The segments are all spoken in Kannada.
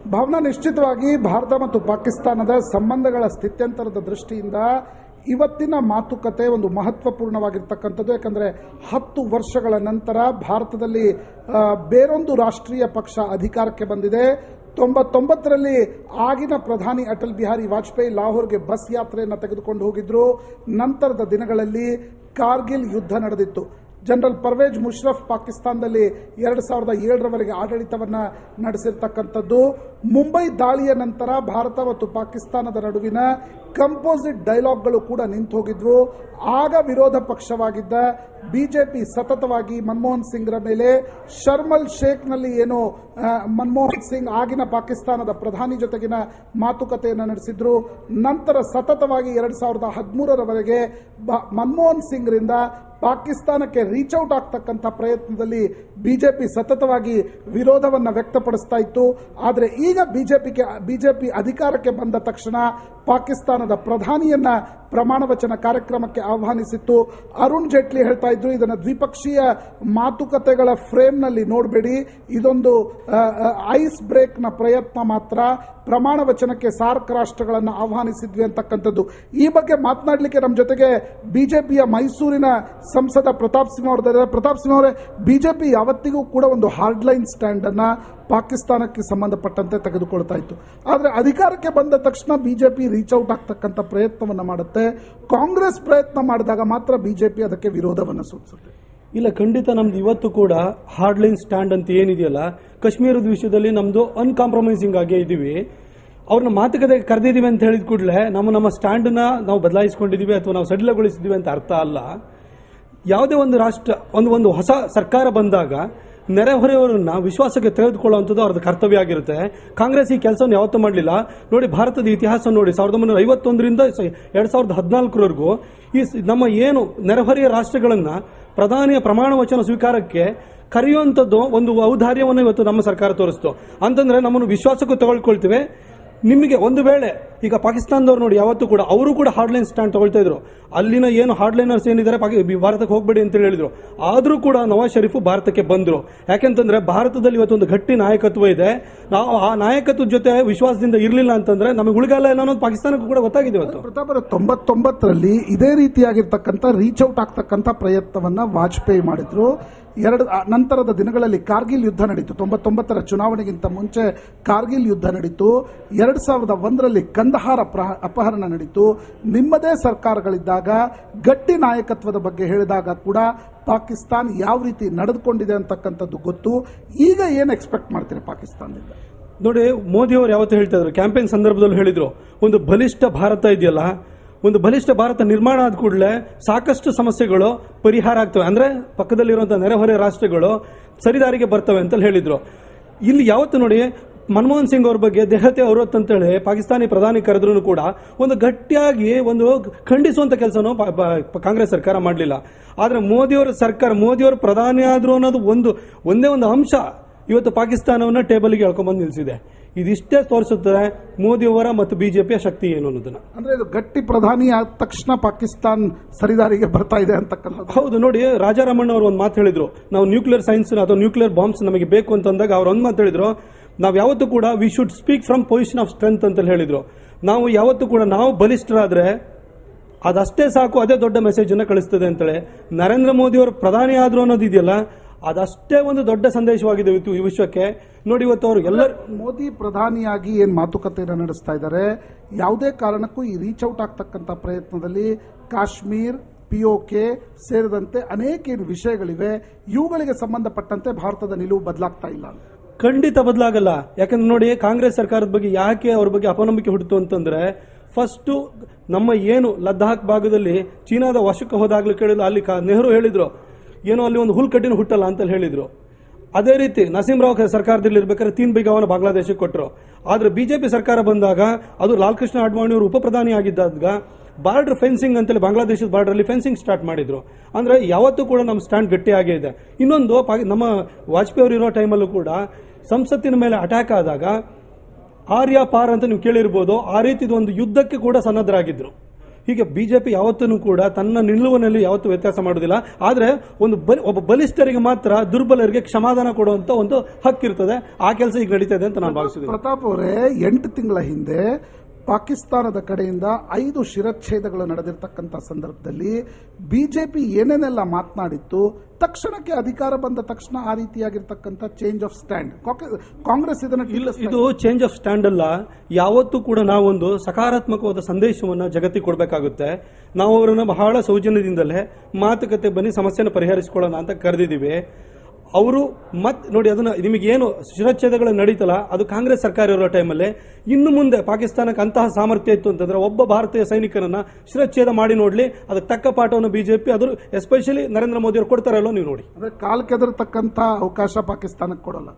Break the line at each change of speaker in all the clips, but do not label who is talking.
ಭಾವನಾ ನಿಶ್ಚಿತವಾಗಿ ಭಾರತ ಮತ್ತು ಪಾಕಿಸ್ತಾನದ ಸಂಬಂಧಗಳ ಸ್ಥಿತ್ಯಂತರದ ದೃಷ್ಟಿಯಿಂದ ಇವತ್ತಿನ ಮಾತುಕತೆ ಒಂದು ಮಹತ್ವಪೂರ್ಣವಾಗಿರ್ತಕ್ಕಂಥದ್ದು ಯಾಕಂದರೆ ಹತ್ತು ವರ್ಷಗಳ ನಂತರ ಭಾರತದಲ್ಲಿ ಆ, ಬೇರೊಂದು ರಾಷ್ಟ್ರೀಯ ಪಕ್ಷ ಅಧಿಕಾರಕ್ಕೆ ಬಂದಿದೆ ತೊಂಬತ್ತೊಂಬತ್ತರಲ್ಲಿ ಆಗಿನ ಪ್ರಧಾನಿ ಅಟಲ್ ಬಿಹಾರಿ ವಾಜಪೇಯಿ ಲಾಹೋರ್ಗೆ ಬಸ್ ಯಾತ್ರೆಯನ್ನು ತೆಗೆದುಕೊಂಡು ಹೋಗಿದ್ರು ನಂತರದ ದಿನಗಳಲ್ಲಿ ಕಾರ್ಗಿಲ್ ಯುದ್ಧ ನಡೆದಿತ್ತು ಜನರಲ್ ಪರ್ವೇಜ್ ಮುಷರಫ್ ಪಾಕಿಸ್ತಾನದಲ್ಲಿ ಎರಡು ಸಾವಿರದ ಏಳರವರೆಗೆ ಆಡಳಿತವನ್ನ ನಡೆಸಿರ್ತಕ್ಕಂಥದ್ದು ಮುಂಬೈ ದಾಳಿಯ ನಂತರ ಭಾರತ ಮತ್ತು ಪಾಕಿಸ್ತಾನದ ನಡುವಿನ ಕಂಪೋಸಿಟ್ ಡೈಲಾಗ್ಗಳು ಕೂಡ ನಿಂತು ಹೋಗಿದ್ವು ಆಗ ವಿರೋಧ ಪಕ್ಷವಾಗಿದ್ದ ಬಿಜೆಪಿ ಸತತವಾಗಿ ಮನಮೋಹನ್ ಸಿಂಗ್ರ ಮೇಲೆ ಶರ್ಮಲ್ ಶೇಖ್ನಲ್ಲಿ ಏನು ಆ, ಮನಮೋಹನ್ ಸಿಂಗ್ ಆಗಿನ ಪಾಕಿಸ್ತಾನದ ಪ್ರಧಾನಿ ಜೊತೆಗಿನ ಮಾತುಕತೆಯನ್ನು ನಡೆಸಿದ್ರು ನಂತರ ಸತತವಾಗಿ ಎರಡು ಸಾವಿರದ ಹದಿಮೂರರವರೆಗೆ ಬ- ಮನಮೋಹನ್ ಸಿಂಗ್ರಿಂದ ಪಾಕಿಸ್ತಾನಕ್ಕೆ ರೀಚ್ ಔಟ್ ಆಗ್ತಕ್ಕಂಥ ಪ್ರಯತ್ನದಲ್ಲಿ ಬಿಜೆಪಿ ಸತತವಾಗಿ ವಿರೋಧವನ್ನು ವ್ಯಕ್ತಪಡಿಸ್ತಾ ಇತ್ತು ಆದರೆ ಈಗ ಬಿಜೆಪಿಗೆ ಬಿಜೆಪಿ ಅಧಿಕಾರಕ್ಕೆ ಬಂದ ತಕ್ಷಣ ಪಾಕಿಸ್ತಾನದ ಪ್ರಧಾನಿಯನ್ನ ಪ್ರಮಾಣ ವಚನ ಕಾರ್ಯಕ್ರಮಕ್ಕೆ ಆಹ್ವಾನಿಸಿತ್ತು ಅರುಣ್ ಜೇಟ್ಲಿ ಹೇಳ್ತಾ ಇದ್ರು ಇದನ್ನು ದ್ವಿಪಕ್ಷೀಯ ಮಾತುಕತೆಗಳ ಫ್ರೇಮ್ನಲ್ಲಿ ನೋಡಬೇಡಿ ಇದೊಂದು ಆ, ಆ, ಐಸ್ ಬ್ರೇಕ್ನ ಪ್ರಯತ್ನ ಮಾತ್ರ ಪ್ರಮಾಣ ವಚನಕ್ಕೆ ಸಾರ್ಕ್ ರಾಷ್ಟ್ರಗಳನ್ನು ಆಹ್ವಾನಿಸಿದ್ವಿ ಅಂತಕ್ಕಂಥದ್ದು ಈ ಬಗ್ಗೆ ಮಾತನಾಡಲಿಕ್ಕೆ ನಮ್ಮ ಜೊತೆಗೆ ಬಿಜೆಪಿಯ ಮೈಸೂರಿನ ಸಂಸದ ಪ್ರತಾಪ್ ಸಿಂಹ ಅವರಿದ್ದಾರೆ ಪ್ರತಾಪ್ ಸಿಂಹ ಅವರೇ ಬಿಜೆಪಿ ಯಾವತ್ತಿಗೂ ಕೂಡ ಒಂದು ಹಾರ್ಡ್ ಲೈನ್ ಸ್ಟ್ಯಾಂಡ್ ಅನ್ನ ಪಾಕಿಸ್ತಾನಕ್ಕೆ ಸಂಬಂಧಪಟ್ಟಂತೆ ತೆಗೆದುಕೊಳ್ತಾ ಇತ್ತು ಆದರೆ ಅಧಿಕಾರಕ್ಕೆ ಬಂದ ತಕ್ಷಣ ಬಿಜೆಪಿ ರೀಚ್ ಔಟ್ ಆಗ್ತಕ್ಕಂಥ ಪ್ರಯತ್ನವನ್ನು ಮಾಡುತ್ತೆ ಕಾಂಗ್ರೆಸ್ ಪ್ರಯತ್ನ ಮಾಡಿದಾಗ ಮಾತ್ರ ಬಿಜೆಪಿ ಅದಕ್ಕೆ ವಿರೋಧವನ್ನು ಸೂಚಿಸುತ್ತೆ
ಇಲ್ಲ ಖಂಡಿತ ನಮ್ದು ಇವತ್ತು ಕೂಡ ಹಾರ್ಡ್ ಲೈನ್ ಸ್ಟ್ಯಾಂಡ್ ಅಂತ ಏನಿದೆಯಲ್ಲ ಕಾಶ್ಮೀರದ ವಿಷಯದಲ್ಲಿ ನಮ್ದು ಅನ್ಕಾಂಪ್ರಮೈಸಿಂಗ್ ಆಗೇ ಇದೀವಿ ಅವ್ರನ್ನ ಮಾತುಕತೆ ಕರೆದಿದ್ದೀವಿ ಅಂತ ಹೇಳಿದ ಕೂಡಲೇ ನಮ್ಮ ನಮ್ಮ ಸ್ಟ್ಯಾಂಡ್ನ ನಾವು ಬದಲಾಯಿಸಿಕೊಂಡಿದ್ದೀವಿ ಅಥವಾ ನಾವು ಸಡಿಲಗೊಳಿಸಿದ್ದೀವಿ ಅಂತ ಅರ್ಥ ಅಲ್ಲ ಯಾವುದೇ ಒಂದು ರಾಷ್ಟ್ರ ಒಂದು ಒಂದು ಹೊಸ ಸರ್ಕಾರ ಬಂದಾಗ ನೆರೆಹೊರೆಯವರನ್ನ ವಿಶ್ವಾಸಕ್ಕೆ ತೆಗೆದುಕೊಳ್ಳುವಂಥದ್ದು ಅವ್ರದ್ದು ಕರ್ತವ್ಯ ಆಗಿರುತ್ತೆ ಕಾಂಗ್ರೆಸ್ ಈ ಕೆಲಸವನ್ನು ಯಾವತ್ತೂ ಮಾಡಲಿಲ್ಲ ನೋಡಿ ಭಾರತದ ಇತಿಹಾಸ ನೋಡಿ ಸಾವಿರದ ಒಂಬೈನೂರ ಐವತ್ತೊಂದರಿಂದ ಎರಡ್ ಸಾವಿರದ ಹದಿನಾಲ್ಕರವರೆಗೂ ಈ ಸ- ನಮ್ಮ ಏನು ನೆರೆಹೊರೆಯ ರಾಷ್ಟ್ರಗಳನ್ನ ಪ್ರಧಾನಿಯ ಪ್ರಮಾಣ ವಚನ ಸ್ವೀಕಾರಕ್ಕೆ ಕರೆಯುವಂಥದ್ದು ಒಂದು ಔದಾರ್ಯವನ್ನು ಇವತ್ತು ನಮ್ಮ ಸರ್ಕಾರ ತೋರಿಸ್ತು ಅಂತಂದ್ರೆ ನಮ್ಮನ್ನು ವಿಶ್ವಾಸಕ್ಕೂ ತಗೊಳ್ಕೊಳ್ತೀವಿ ನಿಮಗೆ ಒಂದು ವೇಳೆ ಈಗ ಪಾಕಿಸ್ತಾನದವ್ರು ನೋಡಿ ಯಾವತ್ತೂ ಕೂಡ ಅವರು ಕೂಡ ಹಾರ್ಡ್ಲೈನ್ ಸ್ಟ್ಯಾಂಡ್ ತಗೊಳ್ತಾ ಇದ್ರು ಅಲ್ಲಿನ ಏನು ಹಾರ್ಡ್ಲೈನರ್ಸ್ ಏನಿದ್ದಾರೆ ಪಾಕಿ- ಭಾರತಕ್ಕೆ ಹೋಗಬೇಡಿ ಅಂತ ಹೇಳಿದ್ರು ಆದರೂ ಕೂಡ ನವಾಜ್ ಶರೀಫ್ ಭಾರತಕ್ಕೆ ಬಂದ್ರು ಯಾಕೆಂತಂದ್ರೆ ಭಾರತದಲ್ಲಿ ಇವತ್ತೊಂದು ಗಟ್ಟಿ ನಾಯಕತ್ವ ಇದೆ ನಾವು ಆ ನಾಯಕತ್ವದ ಜೊತೆ ವಿಶ್ವಾಸದಿಂದ ಇರಲಿಲ್ಲ ಅಂತಂದ್ರೆ ನಮಗೆ ಉಳಿಗಾಲ ಇಲ್ಲ ಅನ್ನೋದು ಪಾಕಿಸ್ತಾನಕ್ಕೂ ಕೂಡ ಗೊತ್ತಾಗಿದೆ ಇವತ್ತು
ಪ್ರತಾಪ್ ಅವರೇ, ತೊಂಬತ್ತೊಂಬತ್ತರಲ್ಲಿ ಇದೇ ರೀತಿಯಾಗಿರ್ತಕ್ಕಂಥ ರೀಚ್ ಔಟ್ ಆಗ್ತಕ್ಕಂಥ ಪ್ರಯತ್ನವನ್ನ ವಾಜಪೇಯಿ ಮಾಡಿದ್ರು ಎರಡು ಆ ನಂತರದ ದಿನಗಳಲ್ಲಿ ಕಾರ್ಗಿಲ್ ಯುದ್ಧ ನಡೀತು ತೊಂಬತ್ತೊಂಬತ್ತರ ಚುನಾವಣೆಗಿಂತ ಮುಂಚೆ ಕಾರ್ಗಿಲ್ ಯುದ್ಧ ನಡೀತು ಎರಡು ಸಾವಿರದ ಒಂದರಲ್ಲಿ ಕಂದಹಾರ ಪ್ರ- ಅಪಹರಣ ನಡೀತು ನಿಮ್ಮದೇ ಸರ್ಕಾರಗಳಿದ್ದಾಗ ಗಟ್ಟಿ ನಾಯಕತ್ವದ ಬಗ್ಗೆ ಹೇಳಿದಾಗ ಕೂಡ ಪಾಕಿಸ್ತಾನ್ ಯಾವ ರೀತಿ ನಡೆದುಕೊಂಡಿದೆ ಅಂತಕ್ಕಂಥದ್ದು ಗೊತ್ತು ಈಗ ಏನು ಎಕ್ಸ್ಪೆಕ್ಟ್ ಮಾಡ್ತೀರಿ ಪಾಕಿಸ್ತಾನದಿಂದ
ನೋಡಿ ಮೋದಿ ಅವರು ಯಾವತ್ತೂ ಹೇಳ್ತಾ ಇದ್ರು ಕ್ಯಾಂಪೇನ್ ಸಂದರ್ಭದಲ್ಲಿ ಹೇಳಿದ್ರು ಒಂದು ಬಲಿಷ್ಠ ಭಾರತ ಇದೆಯಲ್ಲ ಒಂದು ಬಲಿಷ್ಠ ಭಾರತ ನಿರ್ಮಾಣ ಆದ ಕೂಡಲೇ ಸಾಕಷ್ಟು ಸಮಸ್ಯೆಗಳು ಪರಿಹಾರ ಆಗ್ತವೆ ಅಂದ್ರೆ ಪಕ್ಕದಲ್ಲಿರುವಂತಹ ನೆರೆಹೊರೆ ರಾಷ್ಟ್ರಗಳು ಸರಿದಾರಿಗೆ ಬರ್ತವೆ ಅಂತ ಹೇಳಿದ್ರು ಇಲ್ಲಿ ಯಾವತ್ತು ನೋಡಿ ಮನಮೋಹನ್ ಸಿಂಗ್ ಅವ್ರ ಬಗ್ಗೆ ದೆಹತೆ ಔರತ್ ಅಂತೇಳಿ ಪಾಕಿಸ್ತಾನಿ ಪ್ರಧಾನಿ ಕರೆದ್ರು ಕೂಡ ಒಂದು ಗಟ್ಟಿಯಾಗಿ ಒಂದು ಖಂಡಿಸುವಂತ ಕೆಲಸನೂ ಪ- ಪ- ಕಾಂಗ್ರೆಸ್ ಸರ್ಕಾರ ಮಾಡಲಿಲ್ಲ ಆದ್ರೆ ಮೋದಿಯವರ ಸರ್ಕಾರ ಮೋದಿಯವರು ಪ್ರಧಾನಿ ಆದ್ರು ಅನ್ನೋದು ಒಂದು ಒಂದೇ ಒಂದು ಅಂಶ ಇವತ್ತು ಪಾಕಿಸ್ತಾನವನ್ನ ಟೇಬಲ್ಗೆ ಎಳ್ಕೊಂಡ್ಬಂದು ನಿಲ್ಲಿಸಿದೆ ಇದಿಷ್ಟೇ ತೋರಿಸುತ್ತದೆ ಮೋದಿಯವರ ಮತ್ತು ಬಿಜೆಪಿಯ ಶಕ್ತಿ ಏನು ಅನ್ನೋದನ್ನ
ಅಂದ್ರೆ ಇದು ಗಟ್ಟಿ ಪ್ರಧಾನಿ ಆದ ತಕ್ಷಣ ಪಾಕಿಸ್ತಾನ್ ಸರಿದಾರಿಗೆ ಬರ್ತಾ ಇದೆ ಅಂತಕ್ಕಂಥದ್ದು
ಹೌದು ನೋಡಿ ರಾಜಾರಾಮಣ್ಣ ಅವರು ಒಂದು ಮಾತು ಹೇಳಿದ್ರು ನಾವು ನ್ಯೂಕ್ಲಿಯರ್ ಸೈನ್ಸ್ ಅಥವಾ ನ್ಯೂಕ್ಲಿಯರ್ ಬಾಂಬ್ಸ್ ನಮಗೆ ಬೇಕು ಅಂತಂದಾಗ ಅವ್ರು ಒಂದು ಮಾತು ಹೇಳಿದ್ರು ನಾವು ಯಾವತ್ತೂ ಕೂಡ we should speak from position of strength ಅಂತ ಹೇಳಿದ್ರು ನಾವು ಯಾವತ್ತೂ ಕೂಡ ನಾವು ಬಲಿಷ್ಠರಾದ್ರೆ ಅದಷ್ಟೇ ಸಾಕು ಅದೇ ದೊಡ್ಡ ಮೆಸೇಜ್ ಅನ್ನ ಕಳಿಸ್ತದೆ ಅಂತೇಳಿ ನರೇಂದ್ರ ಮೋದಿ ಅವರು ಪ್ರಧಾನಿ ಆದ್ರು ಅನ್ನೋದು ಇದೆಯಲ್ಲ ಅದಷ್ಟೇ ಒಂದು ದೊಡ್ಡ ಸಂದೇಶವಾಗಿದೆ ಇವತ್ತು ಈ ವಿಶ್ವಕ್ಕೆ ನೋಡಿ ಇವತ್ತು ಅವರು ಎಲ್ಲರೂ
ಮೋದಿ ಪ್ರಧಾನಿಯಾಗಿ ಏನ್ ಮಾತುಕತೆಯನ್ನು ನಡೆಸ್ತಾ ಇದ್ದಾರೆ ಯಾವುದೇ ಕಾರಣಕ್ಕೂ ಈ ರೀಚ್ ಔಟ್ ಆಗ್ತಕ್ಕಂಥ ಪ್ರಯತ್ನದಲ್ಲಿ ಕಾಶ್ಮೀರ್ ಪಿಒಕೆ ಸೇರಿದಂತೆ ಅನೇಕ ಏನು ವಿಷಯಗಳಿವೆ ಇವುಗಳಿಗೆ ಸಂಬಂಧಪಟ್ಟಂತೆ ಭಾರತದ ನಿಲುವು ಬದಲಾಗ್ತಾ ಇಲ್ಲ ಅಂತ.
ಖಂಡಿತ ಬದಲಾಗಲ್ಲ ಯಾಕಂದ್ರೆ ನೋಡಿ ಕಾಂಗ್ರೆಸ್ ಸರ್ಕಾರದ ಬಗ್ಗೆ ಯಾಕೆ ಅವ್ರ ಬಗ್ಗೆ ಅಪನಂಬಿಕೆ ಹುಟ್ಟಿತು ಅಂತಂದ್ರೆ ಫಸ್ಟ್ ನಮ್ಮ ಏನು ಲದ್ದಾಖ್ ಭಾಗದಲ್ಲಿ ಚೀನಾದ ವಶಕ್ಕೆ ಹೋದಾಗ್ಲೂ ಕೇಳಿಲ್ಲ ಅಲ್ಲಿ ಕಾ- ನೆಹರು ಹೇಳಿದ್ರು ಏನೋ ಅಲ್ಲಿ ಒಂದು ಹುಲ್ಕಟ್ಟಿನ ಹುಟ್ಟಲ್ಲ ಅಂತ ಹೇಳಿದ್ರು ಅದೇ ರೀತಿ ನರಸಿಂಹರಾವ್ ಸರ್ಕಾರದಲ್ಲಿ ಇರ್ಬೇಕಾದ್ರೆ ತೀನ್ ಬಿಗಾವನ್ನ ಬಾಂಗ್ಲಾದೇಶಕ್ಕೆ ಕೊಟ್ಟರು ಆದ್ರೆ ಬಿಜೆಪಿ ಸರ್ಕಾರ ಬಂದಾಗ ಅದು ಲಾಲ್ ಕೃಷ್ಣ ಅಡ್ವಾಣಿ ಅವರು ಉಪ ಪ್ರಧಾನಿ ಆಗಿದ್ದಾಗ ಬಾರ್ಡರ್ ಫೆನ್ಸಿಂಗ್ ಅಂತೇಳಿ ಬಾಂಗ್ಲಾದೇಶದ ಬಾರ್ಡರ್ ಅಲ್ಲಿ ಫೆನ್ಸಿಂಗ್ ಸ್ಟಾರ್ಟ್ ಮಾಡಿದ್ರು ಅಂದ್ರೆ ಯಾವತ್ತೂ ಕೂಡ ನಮ್ಮ ಸ್ಟ್ಯಾಂಡ್ ಗಟ್ಟಿಯಾಗೇ ಇದೆ ಇನ್ನೊಂದು ಪಾಕಿ- ನಮ್ಮ ವಾಜಪೇಯಿ ಅವರು ಇರೋ ಟೈಮಲ್ಲೂ ಕೂಡ ಸಂಸತ್ತಿನ ಮೇಲೆ ಅಟ್ಯಾಕ್ ಆದಾಗ ಆರ್ಯ ಪಾರ್ ಅಂತ ನೀವು ಕೇಳಿರ್ಬೋದು ಆ ರೀತಿದ ಒಂದು ಯುದ್ಧಕ್ಕೆ ಕೂಡ ಸನ್ನದ್ಧರಾಗಿದ್ರು ಹೀಗೆ ಬಿಜೆಪಿ ಯಾವತ್ತೂ ಕೂಡ ತನ್ನ ನಿಲುವಿನಲ್ಲಿ ಯಾವತ್ತೂ ವ್ಯತ್ಯಾಸ ಮಾಡುವುದಿಲ್ಲ ಆದ್ರೆ ಒಂದು ಬಲಿ- ಒಬ್ಬ ಬಲಿಷ್ಠರಿಗೆ ಮಾತ್ರ ದುರ್ಬಲರಿಗೆ ಕ್ಷಮಾದಾನ ಕೊಡುವಂತ ಒಂದು ಹಕ್ಕಿರ್ತದೆ ಆ ಕೆಲಸ ಈಗ ನಡೀತಾ ಇದೆ ಅಂತ ನಾನು ಭಾವಿಸಿದ್ದೀನಿ
ಪ್ರತಾಪ್ ಅವರೇ ಎಂಟು ತಿಂಗಳ ಹಿಂದೆ ಪಾಕಿಸ್ತಾನದ ಕಡೆಯಿಂದ ಐದು ಶಿರಚ್ಛೇದಗಳು ನಡೆದಿರ್ತಕ್ಕಂಥ ಸಂದರ್ಭದಲ್ಲಿ ಬಿಜೆಪಿ ಏನೇನೆಲ್ಲ ಮಾತನಾಡಿತ್ತು ತಕ್ಷಣಕ್ಕೆ ಅಧಿಕಾರ ಬಂದ ತಕ್ಷಣ ಆ ರೀತಿಯಾಗಿರ್ತಕ್ಕಂಥ ಚೇಂಜ್ ಆಫ್ ಸ್ಟ್ಯಾಂಡ್ ಕಾಂಗ್ರೆಸ್ ಇದನ್ನ
ಇಲ್ಲ ಇದು ಚೇಂಜ್ ಆಫ್ ಸ್ಟ್ಯಾಂಡ್ ಅಲ್ಲ ಯಾವತ್ತೂ ಕೂಡ ನಾವೊಂದು ಸಕಾರಾತ್ಮಕವಾದ ಸಂದೇಶವನ್ನ ಜಗತ್ತಿಗೆ ಕೊಡಬೇಕಾಗುತ್ತೆ ನಾವು ಅವರನ್ನ ಬಹಳ ಸೌಜನ್ಯದಿಂದಲೇ ಮಾತುಕತೆ ಬನ್ನಿ ಸಮಸ್ಯೆನ ಪರಿಹರಿಸಿಕೊಳ್ಳೋಣ ಅಂತ ಕರೆದಿದ್ದೀವಿ ಅವರು ಮತ್ ನೋಡಿ ಅದನ್ನ ನಿಮಗೆ ಏನು ಶಿರಚ್ಛೇದಗಳು ನಡೀತಲ್ಲ ಅದು ಕಾಂಗ್ರೆಸ್ ಸರ್ಕಾರ ಇರೋ ಟೈಮಲ್ಲಿ ಇನ್ನು ಮುಂದೆ ಪಾಕಿಸ್ತಾನಕ್ಕೆ ಅಂತಹ ಸಾಮರ್ಥ್ಯ ಇತ್ತು ಅಂತಂದ್ರೆ ಒಬ್ಬ ಭಾರತೀಯ ಸೈನಿಕನನ್ನ ಶಿರಚ್ಛೇದ ಮಾಡಿ ನೋಡ್ಲಿ ಅದಕ್ಕೆ ತಕ್ಕ ಪಾಠವನ್ನು ಬಿಜೆಪಿ ಅದು ಎಸ್ಪೆಷಲಿ ನರೇಂದ್ರ ಮೋದಿ ಅವರು ಕೊಡ್ತಾರಲ್ಲೋ ನೀವು ನೋಡಿ
ಅಂದ್ರೆ ಕಾಲ್ ಕೆದರ್ತಕ್ಕಂಥ ಅವಕಾಶ ಪಾಕಿಸ್ತಾನಕ್ಕೆ ಕೊಡಲ್ಲ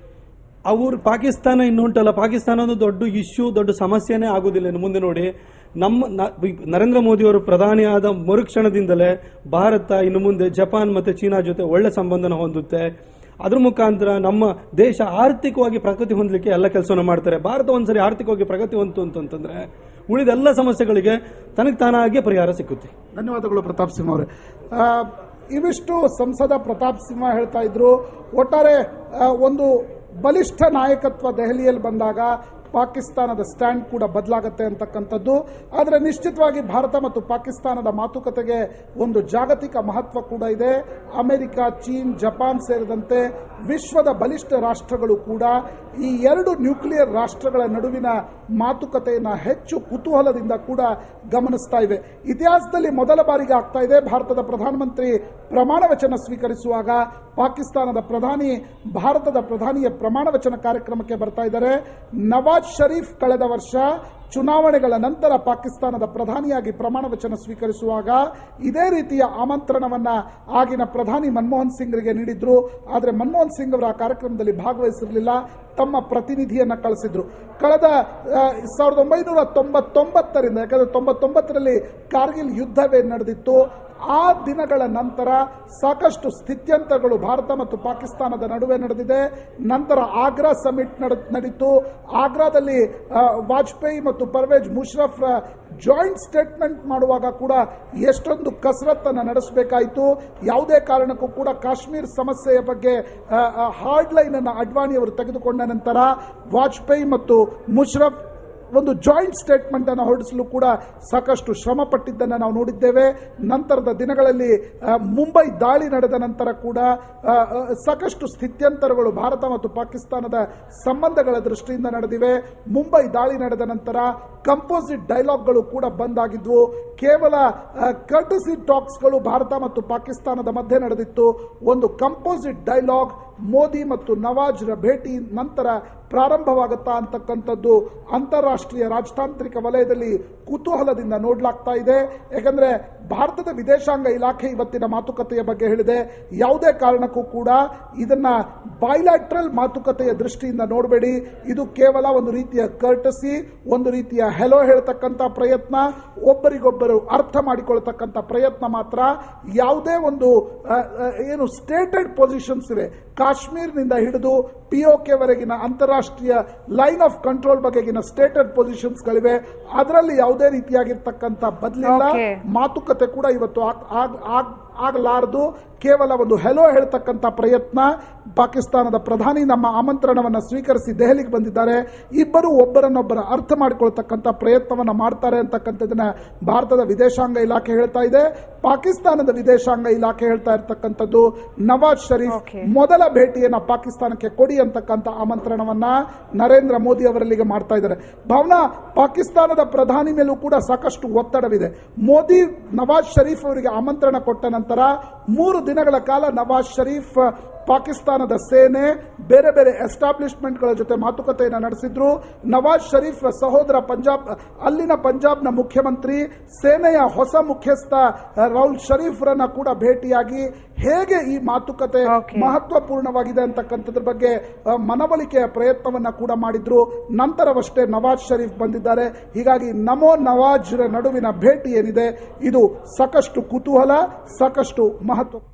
ಅವ್ರು ಪಾಕಿಸ್ತಾನ ಇನ್ನು ಉಂಟಲ್ಲ ಪಾಕಿಸ್ತಾನ ಒಂದು ದೊಡ್ಡ ಇಶ್ಯೂ ದೊಡ್ಡ ಸಮಸ್ಯೆನೇ ಆಗುದಿಲ್ಲ ಇನ್ನು ಮುಂದೆ ನೋಡಿ ನಮ್ಮ ನ- ನರೇಂದ್ರ ಮೋದಿ ಅವರು ಪ್ರಧಾನಿಯಾದ ಮರುಕ್ಷಣದಿಂದಲೇ ಭಾರತ ಇನ್ನು ಮುಂದೆ ಜಪಾನ್ ಮತ್ತೆ ಚೀನಾ ಜೊತೆ ಒಳ್ಳೆ ಸಂಬಂಧನ ಹೊಂದುತ್ತೆ ಅದ್ರ ಮುಖಾಂತರ ನಮ್ಮ ದೇಶ ಆರ್ಥಿಕವಾಗಿ ಪ್ರಗತಿ ಹೊಂದಲಿಕ್ಕೆ ಎಲ್ಲ ಕೆಲಸವನ್ನು ಮಾಡ್ತಾರೆ ಭಾರತ ಒಂದ್ಸರಿ ಆರ್ಥಿಕವಾಗಿ ಪ್ರಗತಿ ಹೊಂತು ಅಂತಂದ್ರೆ ಉಳಿದ ಎಲ್ಲ ಸಮಸ್ಯೆಗಳಿಗೆ ತನಗೆ ತಾನಾಗೆ ಪರಿಹಾರ ಸಿಕ್ಕುತ್ತೆ
ಧನ್ಯವಾದಗಳು ಪ್ರತಾಪ್ ಸಿಂಹ ಅವರೇ ಆ, ಇವಿಷ್ಟು ಸಂಸದ ಪ್ರತಾಪ್ ಸಿಂಹ ಹೇಳ್ತಾ ಇದ್ರು ಒಟ್ಟಾರೆ ಆ, ಒಂದು ಬಲಿಷ್ಠ ನಾಯಕತ್ವ ದೆಹಲಿಯಲ್ಲಿ ಬಂದಾಗ ಪಾಕಿಸ್ತಾನದ ಸ್ಟ್ಯಾಂಡ್ ಕೂಡ ಬದಲಾಗತ್ತೆ ಅಂತಕ್ಕಂಥದ್ದು ಆದರೆ ನಿಶ್ಚಿತವಾಗಿ ಭಾರತ ಮತ್ತು ಪಾಕಿಸ್ತಾನದ ಮಾತುಕತೆಗೆ ಒಂದು ಜಾಗತಿಕ ಮಹತ್ವ ಕೂಡ ಇದೆ ಅಮೆರಿಕ ಚೀನ್ ಜಪಾನ್ ಸೇರಿದಂತೆ ವಿಶ್ವದ ಬಲಿಷ್ಠ ರಾಷ್ಟ್ರಗಳು ಕೂಡ ಈ ಎರಡು ನ್ಯೂಕ್ಲಿಯರ್ ರಾಷ್ಟ್ರಗಳ ನಡುವಿನ ಮಾತುಕತೆಯನ್ನು ಹೆಚ್ಚು ಕುತೂಹಲದಿಂದ ಕೂಡ ಗಮನಿಸ್ತಾ ಇವೆ ಇತಿಹಾಸದಲ್ಲಿ ಮೊದಲ ಬಾರಿಗೆ ಆಗ್ತಾ ಇದೆ ಭಾರತದ ಪ್ರಧಾನಮಂತ್ರಿ ಪ್ರಮಾಣ ವಚನ ಸ್ವೀಕರಿಸುವಾಗ ಪಾಕಿಸ್ತಾನದ ಪ್ರಧಾನಿ ಭಾರತದ ಪ್ರಧಾನಿಯ ಪ್ರಮಾಣ ವಚನ ಕಾರ್ಯಕ್ರಮಕ್ಕೆ ಬರ್ತಾ ಇದ್ದಾರೆ ನವಾಜ್ ಶರೀಫ್ ಕಳೆದ ವರ್ಷ ಚುನಾವಣೆಗಳ ನಂತರ ಪಾಕಿಸ್ತಾನದ ಪ್ರಧಾನಿಯಾಗಿ ಪ್ರಮಾಣ ವಚನ ಸ್ವೀಕರಿಸುವಾಗ ಇದೇ ರೀತಿಯ ಆಮಂತ್ರಣವನ್ನ ಆಗಿನ ಪ್ರಧಾನಿ ಮನಮೋಹನ್ ಸಿಂಗ್ರಿಗೆ ನೀಡಿದ್ರು ಆದರೆ ಮನಮೋಹನ್ ಸಿಂಗ್ ಅವರ ಆ ಕಾರ್ಯಕ್ರಮದಲ್ಲಿ ಭಾಗವಹಿಸಿರಲಿಲ್ಲ ತಮ್ಮ ಪ್ರತಿನಿಧಿಯನ್ನ ಕಳಿಸಿದ್ರು ಕಳೆದ ಆ, ಸಾವಿರದ ಒಂಬೈನೂರ ತೊಂಬತ್ತೊಂಬತ್ತರಿಂದ ಯಾಕಂದ್ರೆ ತೊಂಬತ್ತೊಂಬತ್ತರಲ್ಲಿ ಕಾರ್ಗಿಲ್ ಯುದ್ಧವೇ ನಡೆದಿತ್ತು ಆ ದಿನಗಳ ನಂತರ ಸಾಕಷ್ಟು ಸ್ಥಿತ್ಯಂತರಗಳು ಭಾರತ ಮತ್ತು ಪಾಕಿಸ್ತಾನದ ನಡುವೆ ನಡೆದಿದೆ ನಂತರ ಆಗ್ರಾ ಸಮಿಟ್ ನಡೆ- ನಡೀತು ಆಗ್ರಾದಲ್ಲಿ ಆ, ವಾಜಪೇಯಿ ಮತ್ತು ಪರ್ವೇಜ್ ಮುಷರಫ್ ಜಾಯಿಂಟ್ ಸ್ಟೇಟ್ಮೆಂಟ್ ಮಾಡುವಾಗ ಕೂಡ ಎಷ್ಟೊಂದು ಕಸರತ್ತನ್ನು ನಡೆಸಬೇಕಾಯಿತು ಯಾವುದೇ ಕಾರಣಕ್ಕೂ ಕೂಡ ಕಾಶ್ಮೀರ್ ಸಮಸ್ಯೆಯ ಬಗ್ಗೆ ಹಾರ್ಡ್ ಲೈನ್ ಅನ್ನು ಅಡ್ವಾಣಿ ಅವರು ತೆಗೆದುಕೊಂಡ ನಂತರ ವಾಜಪೇಯಿ ಮತ್ತು ಮುಷರಫ್ ಒಂದು ಜಾಯಿಂಟ್ ಸ್ಟೇಟ್ಮೆಂಟ್ ಅನ್ನು ಹೊರಡಿಸಲು ಕೂಡ ಸಾಕಷ್ಟು ಶ್ರಮ ಪಟ್ಟಿದ್ದನ್ನು ನಾವು ನೋಡಿದ್ದೇವೆ ನಂತರದ ದಿನಗಳಲ್ಲಿ ಆ, ಮುಂಬೈ ದಾಳಿ ನಡೆದ ನಂತರ ಕೂಡ ಆ, ಆ, ಸಾಕಷ್ಟು ಸ್ಥಿತ್ಯಂತರಗಳು ಭಾರತ ಮತ್ತು ಪಾಕಿಸ್ತಾನದ ಸಂಬಂಧಗಳ ದೃಷ್ಟಿಯಿಂದ ನಡೆದಿವೆ ಮುಂಬೈ ದಾಳಿ ನಡೆದ ನಂತರ ಕಂಪೋಸಿಟ್ ಡೈಲಾಗ್ಗಳು ಕೂಡ ಬಂದಾಗಿದ್ವು ಕೇವಲ ಕರ್ಟಸಿ ಟಾಕ್ಸ್ಗಳು ಭಾರತ ಮತ್ತು ಪಾಕಿಸ್ತಾನದ ಮಧ್ಯೆ ನಡೆದಿತ್ತು ಒಂದು ಕಂಪೋಸಿಟ್ ಡೈಲಾಗ್ ಮೋದಿ ಮತ್ತು ನವಾಜ್ರ ಭೇಟಿ ನಂತರ ಪ್ರಾರಂಭವಾಗುತ್ತಾ ಅಂತಕ್ಕಂಥದ್ದು ಅಂತಾರಾಷ್ಟ್ರೀಯ ರಾಜತಾಂತ್ರಿಕ ವಲಯದಲ್ಲಿ ಕುತೂಹಲದಿಂದ ನೋಡಲಾಗ್ತಾ ಇದೆ ಯಾಕಂದ್ರೆ ಭಾರತದ ವಿದೇಶಾಂಗ ಇಲಾಖೆ ಇವತ್ತಿನ ಮಾತುಕತೆಯ ಬಗ್ಗೆ ಹೇಳಿದೆ ಯಾವುದೇ ಕಾರಣಕ್ಕೂ ಕೂಡ ಇದನ್ನ ಬೈಲ್ಯಾಟ್ರಲ್ ಮಾತುಕತೆಯ ದೃಷ್ಟಿಯಿಂದ ನೋಡಬೇಡಿ ಇದು ಕೇವಲ ಒಂದು ರೀತಿಯ ಕರ್ಟಸಿ ಒಂದು ರೀತಿಯ ಹೆಲೋ ಹೇಳ್ತಕ್ಕಂಥ ಪ್ರಯತ್ನ ಒಬ್ಬರಿಗೊಬ್ಬರು ಅರ್ಥ ಮಾಡಿಕೊಳ್ತಕ್ಕಂಥ ಪ್ರಯತ್ನ ಮಾತ್ರ ಯಾವುದೇ ಒಂದು ಆ, ಆ, ಏನು ಸ್ಟೇಟೆಡ್ ಪೊಸಿಷನ್ಸ್ ಇವೆ ಕಾಶ್ಮೀರ್ನಿಂದ ಹಿಡಿದು ಪಿಒಕೆ ವರೆಗಿನ ಅಂತಾರಾಷ್ಟ್ರೀಯ ಲೈನ್ ಆಫ್ ಕಂಟ್ರೋಲ್ ಬಗೆಗಿನ ಸ್ಟೇಟೆಡ್ ಪೊಸಿಷನ್ಸ್ಗಳಿವೆ ಅದರಲ್ಲಿ ಯಾವುದೇ ರೀತಿಯಾಗಿರ್ತಕ್ಕಂಥ ಬದಲಿಲ್ಲ
Okay.
ಮಾತುಕತೆ ಕೂಡ ಇವತ್ತು ಆಗ್- ಆಗ್- ಆಗ್- ಆಗಲಾರದು ಕೇವಲ ಒಂದು ಹೆಲೋ ಹೇಳ್ತಕ್ಕಂಥ ಪ್ರಯತ್ನ ಪಾಕಿಸ್ತಾನದ ಪ್ರಧಾನಿ ನಮ್ಮ ಆಮಂತ್ರಣವನ್ನು ಸ್ವೀಕರಿಸಿ ದೆಹಲಿಗೆ ಬಂದಿದ್ದಾರೆ ಇಬ್ಬರು ಒಬ್ಬರನ್ನೊಬ್ಬರ ಅರ್ಥ ಮಾಡಿಕೊಳ್ತಕ್ಕಂಥ ಪ್ರಯತ್ನವನ್ನ ಮಾಡ್ತಾರೆ ಅಂತಕ್ಕಂಥದ್ದನ್ನ ಭಾರತದ ವಿದೇಶಾಂಗ ಇಲಾಖೆ ಹೇಳ್ತಾ ಇದೆ ಪಾಕಿಸ್ತಾನದ ವಿದೇಶಾಂಗ ಇಲಾಖೆ ಹೇಳ್ತಾ ಇರ್ತಕ್ಕಂಥದ್ದು ನವಾಜ್ ಶರೀಫ್
Okay.
ಮೊದಲ ಭೇಟಿಯನ್ನ ಪಾಕಿಸ್ತಾನಕ್ಕೆ ಕೊಡಿ ಅಂತಕ್ಕಂಥ ಆಮಂತ್ರಣವನ್ನ ನರೇಂದ್ರ ಮೋದಿ ಅವರಲ್ಲಿಗೆ ಮಾಡ್ತಾ ಇದ್ದಾರೆ ಭಾವನಾ ಪಾಕಿಸ್ತಾನದ ಪ್ರಧಾನಿ ಮೇಲೂ ಕೂಡ ಸಾಕಷ್ಟು ಒತ್ತಡವಿದೆ ಮೋದಿ ನವಾಜ್ ಶರೀಫ್ ಅವರಿಗೆ ಆಮಂತ್ರಣ ಕೊಟ್ಟ ನಂತರ ಮೂರು ದಿನಗಳ ಕಾಲ ನವಾಜ್ ಶರೀಫ್ ಪಾಕಿಸ್ತಾನದ ಸೇನೆ ಬೇರೆ ಬೇರೆ ಎಸ್ಟಾಬ್ಲಿಷ್ಮೆಂಟ್ಗಳ ಜೊತೆ ಮಾತುಕತೆಯನ್ನು ನಡೆಸಿದ್ರು ನವಾಜ್ ಶರೀಫ್ ಸಹೋದರ ಪಂಜಾಬ್ ಅಲ್ಲಿನ ಪಂಜಾಬ್ನ ಮುಖ್ಯಮಂತ್ರಿ ಸೇನೆಯ ಹೊಸ ಮುಖ್ಯಸ್ಥ ರೌಲ್ ಶರೀಫ್ರನ್ನ ಕೂಡ ಭೇಟಿಯಾಗಿ ಹೇಗೆ ಈ ಮಾತುಕತೆ
Okay.
ಮಹತ್ವಪೂರ್ಣವಾಗಿದೆ ಅಂತಕ್ಕಂಥದ್ರ ಬಗ್ಗೆ ಆ, ಮನವೊಲಿಕೆಯ ಪ್ರಯತ್ನವನ್ನ ಕೂಡ ಮಾಡಿದ್ರು ನಂತರವಷ್ಟೇ ನವಾಜ್ ಶರೀಫ್ ಬಂದಿದ್ದಾರೆ ಹೀಗಾಗಿ ನಮೋ ನವಾಜ್ರ ನಡುವಿನ ಭೇಟಿ ಏನಿದೆ ಇದು ಸಾಕಷ್ಟು ಕುತೂಹಲ ಸಾಕಷ್ಟು ಮಹತ್ವ